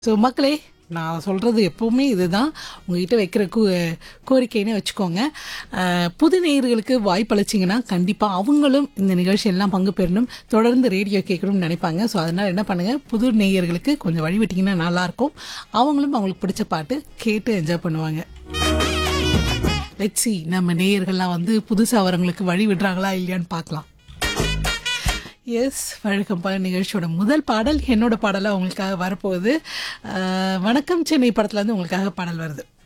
so மக்களே நான் சொல்கிறது எப்போவுமே இதுதான் உங்ககிட்ட வைக்கிற கோ கோரிக்கைன்னு வச்சுக்கோங்க அஹ், புது நேயர்களுக்கு வாய்ப்பளிச்சிங்கன்னா கண்டிப்பாக அவங்களும் இந்த நிகழ்ச்சியெல்லாம் பங்கு பெறணும் தொடர்ந்து ரேடியோ கேட்கணும்னு நினைப்பாங்க ஸோ அதனால் என்ன பண்ணுங்கள் புது நேயர்களுக்கு கொஞ்சம் வழி விட்டிங்கன்னா நல்லாயிருக்கும் அவங்களும் அவங்களுக்கு பிடிச்ச பாட்டு கேட்டு என்ஜாய் பண்ணுவாங்க லெட்ஸி நம்ம நேயர்கள்லாம் வந்து புதுசாக வரவங்களுக்கு வழி விடுறாங்களா இல்லையான்னு பார்க்கலாம் எஸ் வழக்கம் போல நிகழ்ச்சியோட முதல் பாடல் என்னோட பாடலாக உங்களுக்காக வரப்போகுது அஹ், வணக்கம் சென்னை படத்துலேருந்து உங்களுக்காக பாடல் வருது